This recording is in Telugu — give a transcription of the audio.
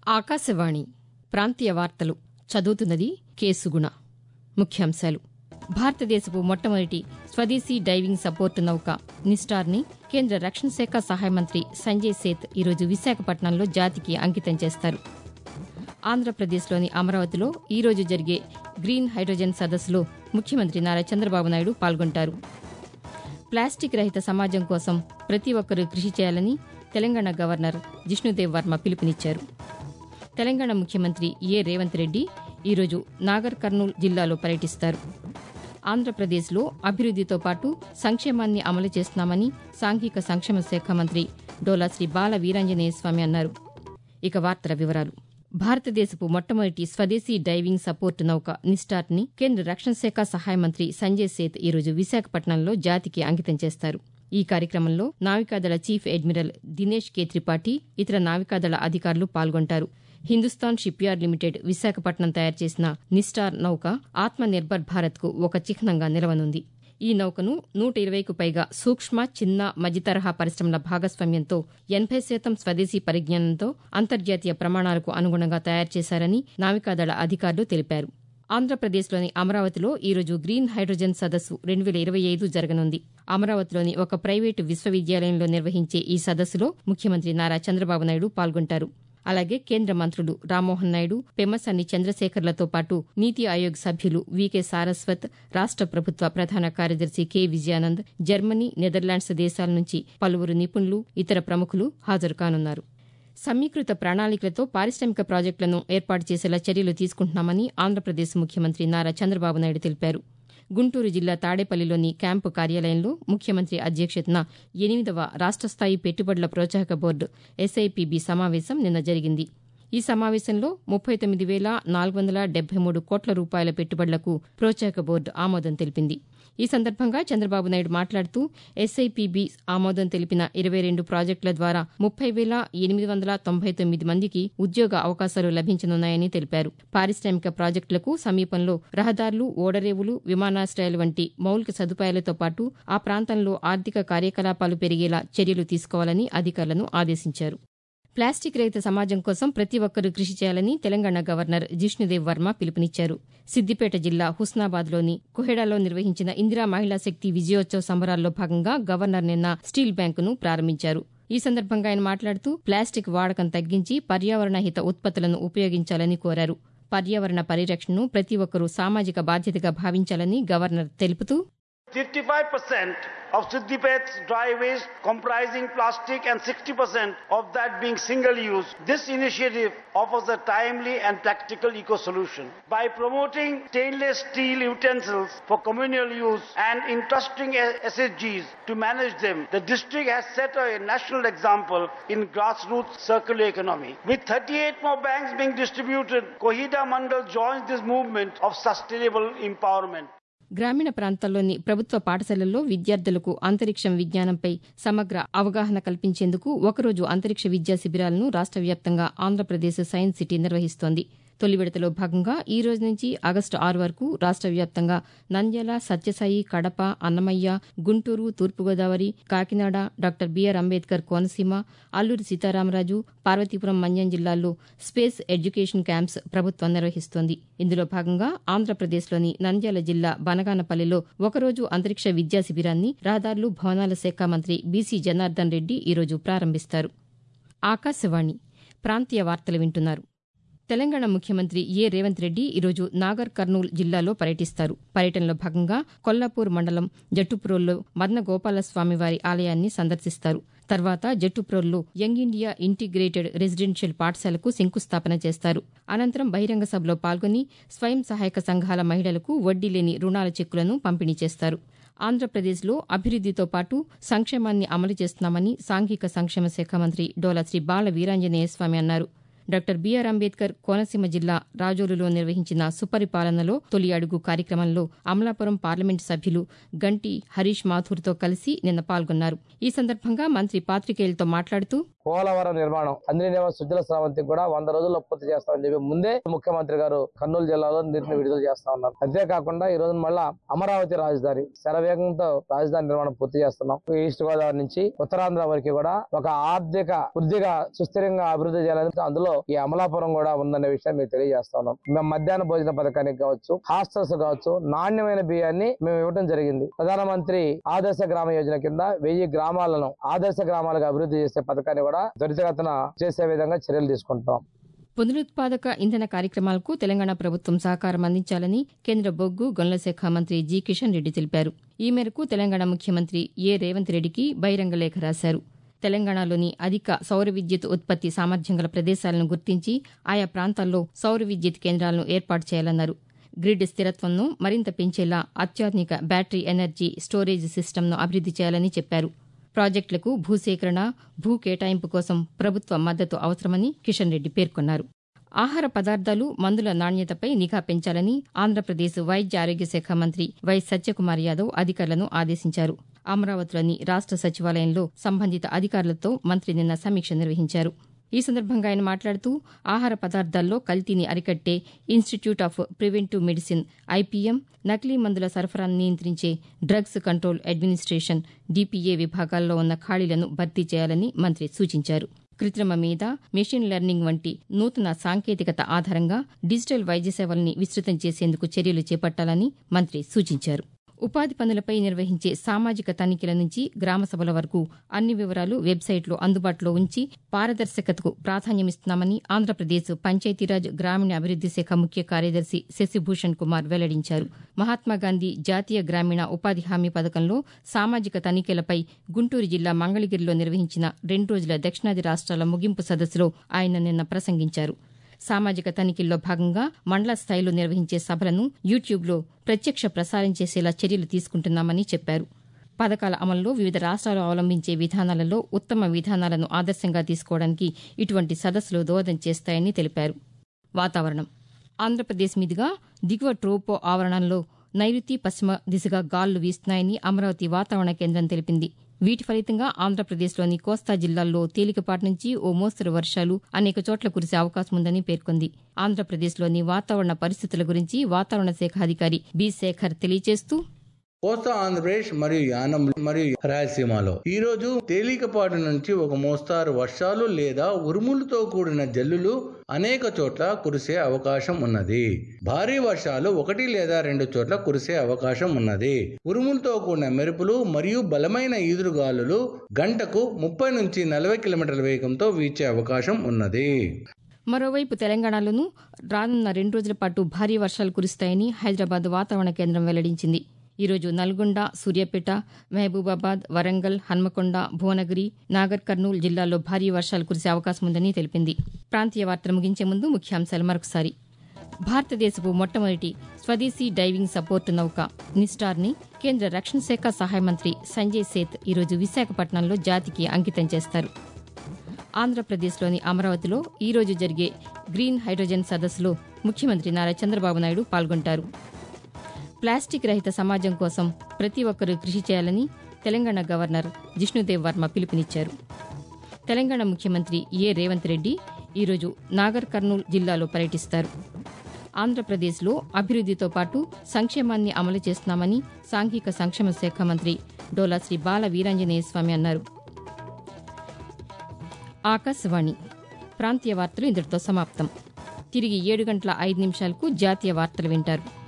ఆకాశవాణి ప్రాంతీయ వార్తలు చదువుతున్నది కేసుగుణ ముఖ్యాంశాలు భారతదేశపు మొట్టమొదటి స్వదేశీ డైవింగ్ సపోర్టు నౌక నిస్టార్ని కేంద్ర రక్షణ శాఖ సహాయ మంత్రి సంజయ్ సేత్ ఈరోజు విశాఖపట్నంలో జాతికి అంకితం చేస్తారు ఆంధ్రప్రదేశ్లోని అమరావతిలో ఈరోజు జరిగే గ్రీన్ హైడ్రోజన్ సదస్సులో ముఖ్యమంత్రి నారా చంద్రబాబు నాయుడు పాల్గొంటారు ప్లాస్టిక్ రహిత సమాజం కోసం ప్రతి ఒక్కరూ కృషి చేయాలని తెలంగాణ గవర్నర్ జిష్ణుదేవ్ వర్మ పిలుపునిచ్చారు తెలంగాణ ముఖ్యమంత్రి ఏ రేవంత్ రెడ్డి ఈరోజు నాగర్ కర్నూల్ జిల్లాలో పర్యటిస్తారు ఆంధ్రప్రదేశ్లో అభివృద్దితో పాటు సంక్షేమాన్ని అమలు చేస్తున్నామని సాంఘిక సంక్షేమ శాఖ మంత్రి డోలా శ్రీ బాల వీరాంజనేయ స్వామి అన్నారు ఇక వార్తల వివరాలు భారతదేశపు మొట్టమొదటి స్వదేశీ డైవింగ్ సపోర్టు నౌక నిస్టార్ని కేంద్ర రక్షణ శాఖ సహాయ మంత్రి సంజయ్ సేత్ ఈరోజు విశాఖపట్నంలో జాతికి అంకితం చేస్తారు ఈ కార్యక్రమంలో నావికాదళ chief admiral Dinesh K Tripathi ఇతర నావికాదళ అధికారులు పాల్గొంటారు Hindustan ship yard limited Visakhapatnam తయారు చేసిన నిస్టార్ నౌక ఆత్మ నిర్భర్ భారత్కు ఒక చిహ్నంగా నిలవనుంది ఈ నౌకను నూట ఇరవైకు పైగా సూక్ష్మ చిన్న మధ్యతరహా పరిశ్రమల భాగస్వామ్యంతో ఎనభై శాతం స్వదేశీ పరిజ్ఞానంతో అంతర్జాతీయ ప్రమాణాలకు అనుగుణంగా తయారు చేశారని నావికాదళ అధికారులు తెలిపారు ఆంధ్రప్రదేశ్లోని అమరావతిలో ఈరోజు గ్రీన్ హైడ్రోజన్ సదస్సు రెండు వేల ఇరవై ఐదు జరగనుంది అమరావతిలోని ఒక ప్రైవేటు విశ్వవిద్యాలయంలో నిర్వహించే ఈ సదస్సులో ముఖ్యమంత్రి నారా చంద్రబాబు నాయుడు పాల్గొంటారు అలాగే కేంద్ర మంత్రులు రామ్మోహన్ నాయుడు పెమ్మసాని చంద్రశేఖర్లతో పాటు నీతి ఆయోగ్ సభ్యులు వీకే సారస్వత్ రాష్ట ప్రభుత్వ ప్రధాన కార్యదర్శి కె విజయానంద్ జర్మనీ నెదర్లాండ్స్ దేశాల నుంచి పలువురు నిపుణులు ఇతర ప్రముఖులు హాజరు కానున్నారు సమీకృత ప్రణాళికలతో పారిశ్రామిక ప్రాజెక్టులను ఏర్పాటు చేసేలా చర్యలు తీసుకుంటున్నామని ఆంధ్రప్రదేశ్ ముఖ్యమంత్రి నారా చంద్రబాబు నాయుడు తెలిపారు గుంటూరు జిల్లా తాడేపల్లిలోని క్యాంపు కార్యాలయంలో ముఖ్యమంత్రి అధ్యక్షతన ఎనిమిదవ రాష్ట స్థాయి పెట్టుబడుల ప్రోత్సాహక బోర్డు ఎస్ఐపిబి సమావేశం నిన్న జరిగింది ఈ సమావేశంలో ముప్పై తొమ్మిది వేల నాలుగు వందల డెబ్బై మూడు కోట్ల రూపాయల పెట్టుబడులకు ప్రోత్సాహక బోర్డు ఆమోదం తెలిపింది ఈ సందర్భంగా చంద్రబాబు నాయుడు మాట్లాడుతూ ఎస్ఐపిబి ఆమోదం తెలిపిన ఇరవై రెండు ప్రాజెక్టుల ద్వారా ముప్పై వేల ఎనిమిది వందల తొంభై తొమ్మిది మందికి ఉద్యోగ అవకాశాలు లభించనున్నాయని తెలిపారు పారిశ్రామిక ప్రాజెక్టులకు సమీపంలో రహదారులు ఓడరేవులు విమానాశ్రయాలు వంటి మౌలిక సదుపాయాలతో పాటు ఆ ప్రాంతంలో ఆర్థిక కార్యకలాపాలు పెరిగేలా చర్యలు తీసుకోవాలని అధికారులను ఆదేశించారు ప్లాస్టిక్ రహిత సమాజం కోసం ప్రతి ఒక్కరూ కృషి చేయాలని తెలంగాణ గవర్నర్ జిష్ణుదేవ్ వర్మ పిలుపునిచ్చారు సిద్దిపేట జిల్లా హుస్నాబాద్లోని కుహెడాలో నిర్వహించిన ఇందిరా మహిళా శక్తి విజయోత్సవ సంబరాల్లో భాగంగా గవర్నర్ నిన్న స్టీల్ బ్యాంకును ప్రారంభించారు ఈ సందర్భంగా ఆయన మాట్లాడుతూ ప్లాస్టిక్ వాడకం తగ్గించి పర్యావరణ హిత ఉత్పత్తులను ఉపయోగించాలని కోరారు పర్యావరణ పరిరక్షణను ప్రతి ఒక్కరూ సామాజిక బాధ్యతగా భావించాలని గవర్నర్ తెలుపుతూ 55% of Siddipet's dry waste comprising plastic and 60% of that being single use. This initiative offers a timely and practical eco-solution. By promoting stainless steel utensils for communal use and entrusting SSGs to manage them, the district has set a national example in grassroots circular economy. With 38 more banks being distributed, Kohida Mandal joins this movement of sustainable empowerment. గ్రామీణ ప్రాంతాల్లోని ప్రభుత్వ పాఠశాలల్లో విద్యార్థులకు అంతరిక్షం విజ్ఞానంపై సమగ్ర అవగాహన కల్పించేందుకు ఒకరోజు అంతరిక్ష విద్యా శిబిరాలను రాష్ట వ్యాప్తంగా ఆంధ్రప్రదేశ్ సైన్స్ సిటీ నిర్వహిస్తోంది తొలి విడతలో భాగంగా ఈ రోజు నుంచి ఆగస్టు ఆరు వరకు రాష్ట వ్యాప్తంగా నంద్యాల సత్యసాయి కడప అన్నమయ్య గుంటూరు తూర్పుగోదావరి కాకినాడ డాక్టర్ బీఆర్ అంబేద్కర్ కోనసీమ అల్లూరి సీతారామరాజు పార్వతీపురం మన్యం జిల్లాల్లో స్పేస్ ఎడ్యుకేషన్ క్యాంప్స్ ప్రభుత్వం నిర్వహిస్తోంది ఇందులో భాగంగా ఆంధ్రప్రదేశ్లోని నంద్యాల జిల్లా బనగానపల్లిలో ఒకరోజు అంతరిక్ష విద్యా శిబిరాన్ని రహదారులు భవనాల శాఖ మంత్రి బీసీ జనార్దన్ రెడ్డి ఈరోజు ప్రారంభిస్తారు ఆకాశవాణి ప్రాంతీయ వార్తలు వింటున్నారు తెలంగాణ ముఖ్యమంత్రి ఏ రేవంత్ రెడ్డి ఈరోజు నాగర్ కర్నూల్ జిల్లాలో పర్యటిస్తారు పర్యటనలో భాగంగా కొల్లాపూర్ మండలం జట్టుప్రోల్లో మదన గోపాలస్వామివారి ఆలయాన్ని సందర్శిస్తారు తర్వాత జట్టుప్రోల్లో యంగ్ ఇండియా ఇంటిగ్రేటెడ్ రెసిడెన్షియల్ పాఠశాలకు శంకుస్థాపన చేస్తారు అనంతరం బహిరంగ సభలో పాల్గొని స్వయం సహాయక సంఘాల మహిళలకు వడ్డీ లేని రుణాల చెక్కులను పంపిణీ చేస్తారు ఆంధ్రప్రదేశ్లో అభివృద్దితో పాటు సంక్షేమాన్ని అమలు చేస్తున్నామని సాంఘిక సంక్షేమ శాఖ మంత్రి డోలా శ్రీ బాల వీరాంజనేయ స్వామి అన్నారు డాక్టర్ బీఆర్ అంబేద్కర్ కోనసీమ జిల్లా రాజోలులో నిర్వహించిన సుపరిపాలనలో తొలి అడుగు కార్యక్రమంలో అమలాపురం పార్లమెంటు సభ్యులు గంటి హరీష్ మాథూర్తో కలిసి నిన్న పాల్గొన్నారు ఈ సందర్భంగా మంత్రి పాతికేయులతో మాట్లాడుతూ పోలవరం నిర్మాణం అంజనీయ సుజల స్రవంతి కూడా వంద రోజుల్లో పూర్తి చేస్తామని చెప్పి ముందే ముఖ్యమంత్రి గారు కర్నూలు జిల్లాలో నీటిని విడుదల చేస్తా ఉన్నారు అంతేకాకుండా ఈ రోజు మళ్ళా అమరావతి రాజధాని శరవేగంతో రాజధాని నిర్మాణం పూర్తి చేస్తున్నాం ఈస్ట్ గోదావరి నుంచి ఉత్తరాంధ్ర వరకు కూడా ఒక ఆర్థిక వృద్ధిగా సుస్థిరంగా అభివృద్ధి చేయాలని అందులో ఈ అమలాపురం కూడా ఉందనే విషయం మీకు తెలియజేస్తా ఉన్నాం మేము మధ్యాహ్న భోజన పథకానికి కావచ్చు హాస్టల్స్ కావచ్చు నాణ్యమైన బియ్యాన్ని మేము ఇవ్వడం జరిగింది ప్రధానమంత్రి ఆదర్శ గ్రామ యోజన కింద వెయ్యి గ్రామాలను ఆదర్శ గ్రామాలుగా అభివృద్ధి చేసే పథకాన్ని కూడా త్వరితగతిన చేసే విధంగా చర్యలు తీసుకుంటాం పునరుత్పాదక ఇంధన కార్యక్రమాలకు తెలంగాణ ప్రభుత్వం సహకారం అందించాలని కేంద్ర బొగ్గు గనుల శాఖ మంత్రి జి కిషన్ రెడ్డి తెలిపారు ఈ మేరకు తెలంగాణ ముఖ్యమంత్రి ఏ రేవంత్ రెడ్డికి బహిరంగ లేఖ రాశారు తెలంగాణలోని అధిక సౌర విద్యుత్ ఉత్పత్తి సామర్థ్యం గల ప్రదేశాలను గుర్తించి ఆయా ప్రాంతాల్లో సౌర విద్యుత్ కేంద్రాలను ఏర్పాటు చేయాలన్నారు గ్రిడ్ స్థిరత్వంను మరింత పెంచేలా అత్యాధునిక బ్యాటరీ ఎనర్జీ స్టోరేజ్ సిస్టమ్ను అభివృద్ది చేయాలని చెప్పారు ప్రాజెక్టులకు భూసేకరణ భూ కేటాయింపు కోసం ప్రభుత్వ మద్దతు అవసరమని కిషన్ రెడ్డి పేర్కొన్నారు ఆహార పదార్థాలు మందుల నాణ్యతపై నిఘా పెంచాలని ఆంధ్రప్రదేశ్ వైద్య ఆరోగ్య శాఖ మంత్రి వై సత్యకుమార్ యాదవ్ అధికారులను ఆదేశించారు అమరావతిలోని రాష్ట సచివాలయంలో సంబంధిత అధికారులతో మంత్రి నిన్న సమీక్ష నిర్వహించారు ఈ సందర్భంగా ఆయన మాట్లాడుతూ ఆహార పదార్థాల్లో కల్తీని అరికట్టే institute of preventive medicine IPM నకిలీ మందుల సరఫరాను నియంత్రించే డ్రగ్స్ కంట్రోల్ అడ్మినిస్టేషన్ డీపీఏ విభాగాల్లో ఉన్న ఖాళీలను భర్తీ చేయాలని మంత్రి సూచించారు కృత్రిమ మీద మెషిన్ లెర్నింగ్ వంటి నూతన సాంకేతికత ఆధారంగా డిజిటల్ వైద్య సేవల్ని విస్తృతం చేసేందుకు చర్యలు చేపట్టాలని మంత్రి సూచించారు ఉపాధి పనులపై నిర్వహించే సామాజిక తనిఖీల నుంచి గ్రామ సభల వరకు అన్ని వివరాలు వెబ్సైట్లో అందుబాటులో ఉంచి పారదర్శకతకు ప్రాధాన్యమిస్తున్నామని ఆంధ్రప్రదేశ్ పంచాయతీరాజ్ గ్రామీణ అభివృద్ది శాఖ ముఖ్య కార్యదర్శి శశిభూషణ్ కుమార్ వెల్లడించారు మహాత్మాగాంధీ జాతీయ గ్రామీణ ఉపాధి హామీ పథకంలో సామాజిక తనిఖీలపై గుంటూరు జిల్లా మంగళగిరిలో నిర్వహించిన రెండు రోజుల దక్షిణాది రాష్ట్రాల ముగింపు సదస్సులో ఆయన నిన్న ప్రసంగించారు సామాజిక తనిఖీల్లో భాగంగా మండల స్థాయిలో నిర్వహించే సభలను యూట్యూబ్లో ప్రత్యక్ష ప్రసారం చేసేలా చర్యలు తీసుకుంటున్నామని చెప్పారు పథకాల అమల్లో వివిధ రాష్ట్రాలు అవలంబించే విధానాలలో ఉత్తమ విధానాలను ఆదర్శంగా తీసుకోవడానికి ఇటువంటి సదస్సులు దోహదం చేస్తాయని తెలిపారు వాతావరణం ఆంధ్రప్రదేశ్ మీదుగా దిగువ ట్రోపో ఆవరణంలో నైరుతి పశ్చిమ దిశగా గాలులు వీస్తున్నాయని అమరావతి వాతావరణ కేంద్రం తెలిపింది వీటి ఫలితంగా ఆంధ్రప్రదేశ్లోని కోస్తా జిల్లాల్లో తేలికపాటి నుంచి ఓ మోస్తరు వర్షాలు అనేక చోట్ల కురిసే అవకాశం ఉందని పేర్కొంది ఆంధ్రప్రదేశ్లోని వాతావరణ పరిస్థితుల గురించి వాతావరణ శాఖ అధికారి బి శేఖర్ తెలియజేస్తూ కోస్తా ఆంధ్రప్రదేశ్ మరియు యానం మరియు రాయలసీమలో ఈ రోజు తేలికపాటి నుంచి ఒక మోస్తారు వర్షాలు లేదా ఉరుములతో కూడిన జల్లులు అనేక చోట్ల కురిసే అవకాశం ఉన్నది భారీ వర్షాలు ఒకటి లేదా రెండు చోట్ల కురిసే అవకాశం ఉన్నది ఉరుములతో కూడిన మెరుపులు మరియు బలమైన ఈదురుగాలులు గంటకు ముప్పై నుంచి నలభై కిలోమీటర్ల వేగంతో వీచే అవకాశం ఉన్నది మరోవైపు తెలంగాణలోనూ రానున్న రెండు రోజుల పాటు భారీ వర్షాలు కురుస్తాయని హైదరాబాద్ వాతావరణ కేంద్రం వెల్లడించింది ఈరోజు నల్గొండ సూర్యాపేట మహబూబాబాద్ వరంగల్ హన్మకొండ భువనగిరి నాగర్ కర్నూలు జిల్లాల్లో భారీ వర్షాలు కురిసే అవకాశం ఉందని తెలిపింది ప్రాంతీయ వార్తలు ముగించే ముందు ముఖ్యాంశాలు మరొకసారి భారతదేశపు మొట్టమొదటి స్వదేశీ డైవింగ్ సపోర్టు నౌక నిస్టార్ని కేంద్ర రక్షణ శాఖ సహాయ మంత్రి సంజయ్ సేత్ ఈరోజు విశాఖపట్నంలో జాతికి అంకితం చేస్తారు ఆంధ్రప్రదేశ్లోని అమరావతిలో ఈ రోజు జరిగే గ్రీన్ హైడ్రోజన్ సదస్సులో ముఖ్యమంత్రి నారా చంద్రబాబు నాయుడు పాల్గొంటారు ప్లాస్టిక్ రహిత సమాజం కోసం ప్రతి ఒక్కరూ కృషి చేయాలని తెలంగాణ గవర్నర్ జిష్ణుదేవ్ వర్మ పిలుపునిచ్చారు తెలంగాణ ముఖ్యమంత్రి ఏ రేవంత్ రెడ్డి ఈరోజు నాగర్ కర్నూలు జిల్లాలో పర్యటిస్తారు ఆంధ్రప్రదేశ్లో అభివృద్దితో పాటు సంక్షేమాన్ని అమలు చేస్తున్నామని సాంఘిక సంక్షేమ శాఖ మంత్రి డోలా శ్రీ బాల వీరాంజనేయ స్వామి అన్నారు ఆకాశవాణి ప్రాంతీయ వార్తలు ఇంతటితో సమాప్తం తిరిగి ఏడు గంటల ఐదు నిమిషాలకు జాతీయ వార్తలు వింటారు